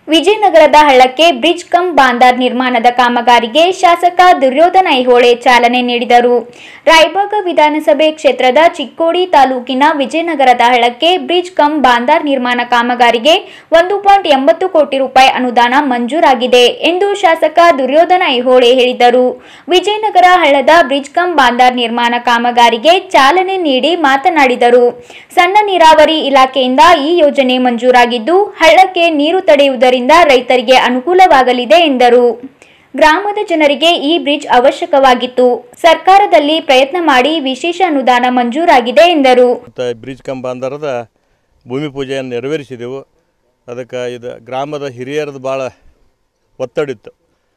ವಿಜಯನಗರದ ಹಳ್ಳಕ್ಕೆ bridge come ಬಾಂದಾರ್ ನಿರ್ಮಾಣದ ಕಾಮಗಾರಿಗೆ ಶಾಸಕ ದುರ್ಯೋಧನ ಐಹೊಳೆ ಚಾಲನೆ ನೀಡಿದರು ರಾಯಬಾಗ ವಿಧಾನಸಭೆ ಕ್ಷೇತ್ರದ ಚಿಕ್ಕೋಡಿ ತಾಲೂಕಿನ ವಿಜಯನಗರದ ಹಳ್ಳಕ್ಕೆ ಬ್ರಿಡ್ಜ್ ಕಮ್ ಬಾಂದಾರ್ ನಿರ್ಮಾಣ ಕಾಮಗಾರಿಗೆ ಒಂದು ಪಾಯಿಂಟ್ ಎಂಬತ್ತು ಕೋಟಿ ರೂಪಾಯಿ ಅನುದಾನ ಮಂಜೂರಾಗಿದೆ ಎಂದು ಶಾಸಕ ದುರ್ಯೋಧನ ಐಹೊಳೆ ಹೇಳಿದರು ವಿಜಯನಗರ ಹಳ್ಳದ ಬ್ರಿಡ್ಜ್ ಕಮ್ ಬಾಂದಾರ್ ನಿರ್ಮಾಣ ಕಾಮಗಾರಿಗೆ ಚಾಲನೆ ನೀಡಿ ಮಾತನಾಡಿದರು ಸಣ್ಣ ನೀರಾವರಿ ಇಲಾಖೆಯಿಂದ ಈ ಯೋಜನೆ ಮಂಜೂರಾಗಿದ್ದು ಹಳ್ಳಕ್ಕೆ ನೀರು ತಡೆಯುವುದರಿಂದ ರೈತರಿಗೆ ಅನುಕೂಲವಾಗಲಿದೆ ಎಂದರು ಗ್ರಾಮದ ಜನರಿಗೆ ಈ ಬ್ರಿಡ್ಜ್ ಅವಶ್ಯಕವಾಗಿತ್ತು ಸರ್ಕಾರದಲ್ಲಿ ಪ್ರಯತ್ನ ಮಾಡಿ ವಿಶೇಷ ಅನುದಾನ ಮಂಜೂರಾಗಿದೆ ಎಂದರು ಮತ್ತು ಬ್ರಿಡ್ಜ್ ಕಂಬಾಂಧರದ ಭೂಮಿ ಪೂಜೆಯನ್ನು ನೆರವೇರಿಸಿದೆವು ಅದಕ್ಕೆ ಇದು ಗ್ರಾಮದ ಹಿರಿಯರದು ಭಾಳ ಒತ್ತಡಿತ್ತು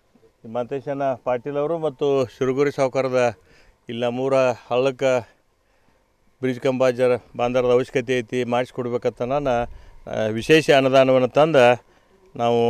ಮಂತೇಶನ ಪಾಟೀಲ್ ಅವರು ಮತ್ತು ಶಿರುಗುರಿ ಸಾವುಕಾರದ ಇಲ್ಲ ಮೂರ ಹಳ್ಳಕ್ಕೆ ಬ್ರಿಡ್ಜ್ ಕಂಬಾಜರ್ ಬಾಂಧರದ ಅವಶ್ಯಕತೆ ಐತಿ ಮಾಡಿಸ್ಕೊಡ್ಬೇಕಂತ ನಾನು ಆ, ವಿಶೇಷ ಅನುದಾನವನ್ನು ತಂದು ನಾವು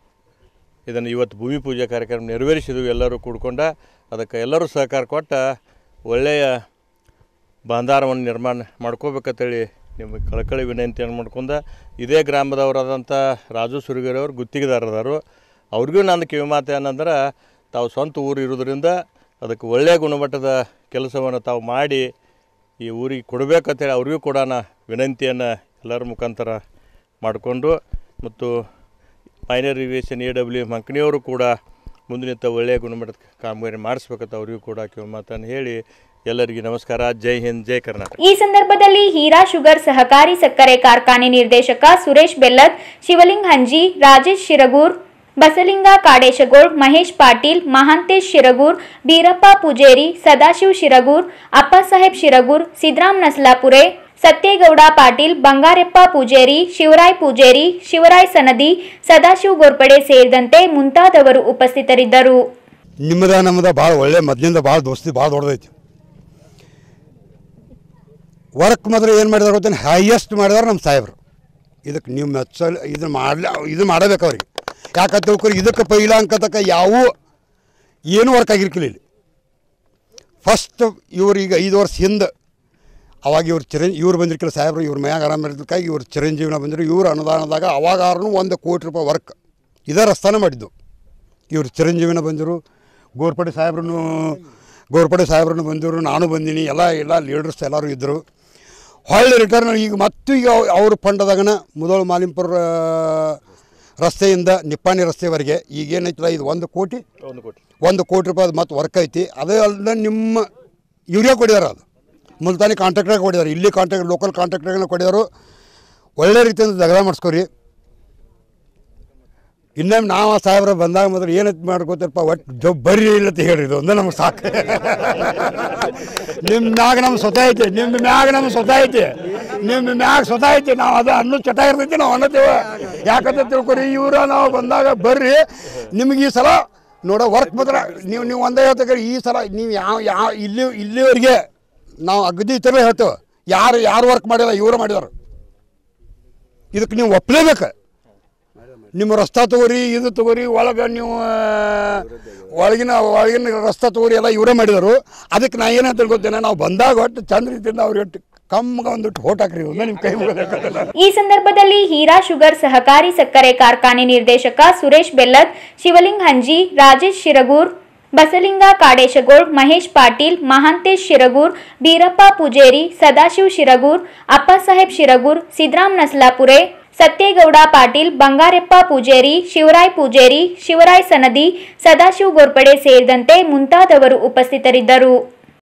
ಇದನ್ನು ಇವತ್ತು ಭೂಮಿ ಪೂಜೆ ಕಾರ್ಯಕ್ರಮ ನೆರವೇರಿಸಿದ್ವಿ ಎಲ್ಲರೂ ಕೂಡ್ಕೊಂಡು ಅದಕ್ಕೆ ಎಲ್ಲರೂ ಸಹಕಾರ ಕೊಟ್ಟು ಒಳ್ಳೆಯ ಬಾಂಧಾರವನ್ನು ನಿರ್ಮಾಣ ಮಾಡ್ಕೋಬೇಕಂತೇಳಿ ನಿಮಗೆ ಕಳಕಳಿ ವಿನಂತಿಯನ್ನು ಮಾಡ್ಕೊಂಡ ಇದೇ ಗ್ರಾಮದವರಾದಂಥ ರಾಜು ಸುರಗಿರಿ ಅವರು ಗುತ್ತಿಗೆದಾರದಾರು ಅವ್ರಿಗೂ ನನ್ನ ಕಿವಿ ಮಾತು ಏನಂದ್ರೆ ತಾವು ಸ್ವಂತ ಊರು ಇರೋದ್ರಿಂದ ಅದಕ್ಕೆ ಒಳ್ಳೆಯ ಗುಣಮಟ್ಟದ ಕೆಲಸವನ್ನು ತಾವು ಮಾಡಿ ಈ ಊರಿಗೆ ಕೊಡಬೇಕಂತೇಳಿ ಅವ್ರಿಗೂ ಕೂಡ ನಾ ವಿನಂತಿಯನ್ನು ಎಲ್ಲರ ಮುಖಾಂತರ ಮಾಡಿಕೊಂಡು ಮತ್ತು ಮೈನರ್ ಇರಿಗೇಷನ್ ಎ ಡಬ್ಲ್ಯೂ ಮಂಕಣಿಯವರು ಕೂಡ ಮುಂದಿನಿಂದ ಒಳ್ಳೆಯ ಗುಣಮಟ್ಟದ ಕಾಮಗಾರಿ ಮಾಡಿಸ್ಬೇಕಂತ ಅವರಿಗೂ ಕೂಡ ಕಿವಿ ಮಾತನ್ನು ಹೇಳಿ ಎಲ್ಲರಿಗೂ ನಮಸ್ಕಾರ ಜೈ ಹಿಂದ್ ಜೈ ಕರ್ನಾಟಕ ಈ ಸಂದರ್ಭದಲ್ಲಿ ಹೀರಾ ಶುಗರ್ ಸಹಕಾರಿ ಸಕ್ಕರೆ ಕಾರ್ಖಾನೆ ನಿರ್ದೇಶಕ ಸುರೇಶ್ ಬೆಲ್ಲದ್ ಶಿವಲಿಂಗ್ ಹಂಜಿ ರಾಜೇಶ್ ಶಿರಗೂರ್ ಬಸಲಿಂಗ ಕಾಡೇಶಗೋಳ್ ಮಹೇಶ್ ಪಾಟೀಲ್ ಮಹಾಂತೇಶ್ ಶಿರಗೂರ್ ಬೀರಪ್ಪ ಪೂಜೇರಿ ಸದಾಶಿವ್ ಶಿರಗೂರ್ ಅಪ್ಪಸಾಹೇಬ್ ಶಿರಗೂರ್ ಸಿದ್ರಾಮ್ ನಸ್ಲಾಪುರೆ ಸತ್ಯೇಗೌಡ ಪಾಟೀಲ್ ಬಂಗಾರೆಪ್ಪ ಪೂಜೇರಿ ಶಿವರಾಯ್ ಪೂಜೇರಿ ಶಿವರಾಯ್ ಸನದಿ ಸದಾಶಿವ್ ಗೋರ್ಪಡೆ ಸೇರಿದಂತೆ ಮುಂತಾದವರು ಉಪಸ್ಥಿತರಿದ್ದರು ನಿಮ್ಮದ ನಮ್ಮದ ಭಾಳ ಒಳ್ಳೆ ಮೊದಲಿಂದ ಭಾಳ ದೋಸ್ತಿ ಭಾಳ ದೊಡ್ಡದೈತಿ ವರ್ಕ್ ಮೊದಲು ಏನು ಮಾಡಿದಾರೆ ಗೊತ್ತೇನು ಹೈಯೆಸ್ಟ್ ಮಾಡಿದಾರೆ ನಮ್ಮ ಸಾಹೇಬ್ರು ಇದಕ್ಕೆ ನೀವು ಮೆಚ್ಚಲ್ ಇದನ್ನು ಮಾಡ್ಲ ಇದು ಮಾಡಬೇಕು ಅವ್ರಿಗೆ ಯಾಕಂತ ತಿಳ್ಕೊರಿ ಇದಕ್ಕೆ ಪೈಲ ಅಂಕತಕ್ಕ ಯಾವ ಏನೂ ವರ್ಕ್ ಆಗಿರ್ಕಿಲ್ಲ ಇಲ್ಲಿ ಫಸ್ಟ್ ಇವ್ರು ಈಗ ಐದು ವರ್ಷ ಹಿಂದೆ ಅವಾಗ ಇವ್ರು ಚಿರಂಜಿ ಇವ್ರು ಬಂದಿರ್ಕಿಲ್ಲ ಸಾಹೇಬ್ರು ಇವ್ರ ಮನ್ಯಾಗ ಆರಾಮ ಇರೋದಕ್ಕಾಗಿ ಇವ್ರು ಚಿರಂಜೀವನ ಬಂದರು ಇವ್ರ ಅನುದಾನದಾಗ ಅವಾಗಾರು ಒಂದು ಕೋಟಿ ರೂಪಾಯಿ ವರ್ಕ್ ಇದೇ ರಸ್ತಾನೆ ಮಾಡಿದ್ದು ಇವರು ಚಿರಂಜೀವಿನ ಬಂದರು ಗೋರ್ಪಡೆ ಸಾಹೇಬ್ರನ್ನು ಗೋರ್ಪಡೆ ಸಾಹೇಬ್ರನ್ನು ಬಂದರು ನಾನು ಬಂದೀನಿ ಎಲ್ಲ ಎಲ್ಲ ಲೀಡರ್ಸ್ ಎಲ್ಲರೂ ಇದ್ದರು ಹೊಳ್ಳಿ ರಿಟರ್ನ್ ಈಗ ಮತ್ತು ಈಗ ಅವ್- ಅವ್ರ ಫಂಡದಾಗನ ಮುದೋಳು ಮಾಲಿಂಪುರ ರಸ್ತೆಯಿಂದ ನಿಪ್ಪಾಣಿ ರಸ್ತೆವರೆಗೆ ಈಗ ಏನೈತಲ್ಲ ಇದು ಒಂದು ಕೋಟಿ ಒಂದು ಕೋಟಿ ಒಂದು ಕೋಟಿ ರೂಪಾಯಿ ಮತ್ತು ವರ್ಕ್ ಐತಿ ಅದೇ ಅಲ್ಲದೆ ನಿಮ್ಮ ಇವ್ರಿಗೆ ಕೊಡಿದಾರೆ ಅದು ಮುಲ್ತಾನಿ ಕಾಂಟ್ರಾಕ್ಟ್ರಾಗ ಕೊಡಿದಾರೆ ಇಲ್ಲಿ ಕಾಂಟ್ರಾಕ್ಟ್ ಲೋಕಲ್ ಕಾಂಟ್ರಾಕ್ಟ್ರಾಗನ ಕೊಡಿದಾರು ಒಳ್ಳೆ ರೀತಿಯಿಂದ ದಗದ ಮಾಡಿಸ್ಕೊರಿ ಇನ್ನೊಮ್ಮೆ ನಾವು ಆ ಸಾಹೇಬ್ರ ಬಂದಾಗ ಮೊದಲು ಏನಂತ ಮಾಡ್ಕೋತಾರಪ್ಪ ಒಟ್ಟು ಜಬ್ ಬರ್ರಿ ಇಲ್ಲ ಅಂತ ಹೇಳ್ರಿ ಇದು ಒಂದೇ ನಮ್ಗೆ ಸಾಕು ನಿಮ್ಮ ಮ್ಯಾಗ ನಮ್ಗೆ ಸ್ವತಃ ಐತಿ ನಿಮ್ಮ ಮ್ಯಾಗ ನಮ್ಗೆ ಸ್ವತಃ ಐತಿ ನಿಮ್ಮ ಮ್ಯಾಗ ಸ್ವತಃ ಐತಿ ನಾವು ಅದು ಅನ್ನೋ ಚಟ ಇರ್ತೈತಿ ನಾವು ಅನ್ನತ್ತೇವೆ ಯಾಕಂತ ತಿಳ್ಕೊರಿ ಇವ್ರ ನಾವು ಬಂದಾಗ ಬರ್ರಿ ನಿಮ್ಗೆ ಈ ಸಲ ನೋಡೋ ವರ್ಕ್ ಮಾತ್ರ ನೀವು ನೀವು ಒಂದೇ ಹೇಳ್ತಕ್ರಿ ಈ ಸಲ ನೀವು ಯಾವ ಯಾವ ಇಲ್ಲಿ ಇಲ್ಲಿವರೆಗೆ ನಾವು ಅಗದಿ ಈ ಥರ ಹೇಳ್ತೇವೆ ಯಾರು ಯಾರು ವರ್ಕ್ ಮಾಡಿಲ್ಲ ಇವರು ಮಾಡಿದಾರೆ ಇದಕ್ಕೆ ನೀವು ಒಪ್ಪಲೇಬೇಕು ನಿಮ್ಮ ರಸ್ತಾ ತಗೋರಿ ಇದು ತಗೋರಿ ಒಳಗೆ ನೀವು ಆ, ಒಳಗಿನ ಒಳಗಿನ ರಸ್ತಾ ತಗೋರಿ ಎಲ್ಲ ಇವರೇ ಮಾಡಿದರು ಅದಕ್ಕೆ ನಾ ಏನಂತ ತಿಳ್ಕೊತೇನೆ ನಾವು ಬಂದಾಗ ಒಟ್ಟು ಚಂದ ರೀತಿಯಿಂದ ಅವ್ರಿಗೆ ಒಟ್ಟು ಕಮ್ಮಗೆ ಒಂದಿಟ್ಟು ಹೋಟ್ ಹಾಕ್ರಿ ಇವ್ನ ನಿಮ್ಮ ಕೈ ಮುಗಿದ ಈ ಸಂದರ್ಭದಲ್ಲಿ ಹೀರಾ ಶುಗರ್ ಸಹಕಾರಿ ಸಕ್ಕರೆ ಕಾರ್ಖಾನೆ ನಿರ್ದೇಶಕ ಸುರೇಶ್ ಬೆಲ್ಲದ್ ಶಿವಲಿಂಗ್ ಹಂಜಿ ರಾಜೇಶ್ ಶಿರಗೂರ್ ಬಸಲಿಂಗ ಕಾಡೇಶಗೋಳ್ ಮಹೇಶ್ ಪಾಟೀಲ್ ಮಹಾಂತೇಶ್ ಶಿರಗೂರ್ ಬೀರಪ್ಪ ಪೂಜೇರಿ ಸದಾಶಿವ್ ಶಿರಗೂರ್ ಅಪ್ಪಸಾಹೇಬ್ ಶಿರಗೂರ್ ಸಿದ್ರಾಮ್ ನಸ್ಲಾಪುರೆ ಸತ್ಯೇಗೌಡ ಪಾಟೀಲ್ ಬಂಗಾರೆಪ್ಪ ಪೂಜೇರಿ ಶಿವರಾಯ್ ಪೂಜೇರಿ ಶಿವರಾಯ್ ಸನದಿ ಸದಾಶಿವ್ ಗೋರ್ಪಡೆ ಸೇರಿದಂತೆ ಮುಂತಾದವರು ಉಪಸ್ಥಿತರಿದ್ದರು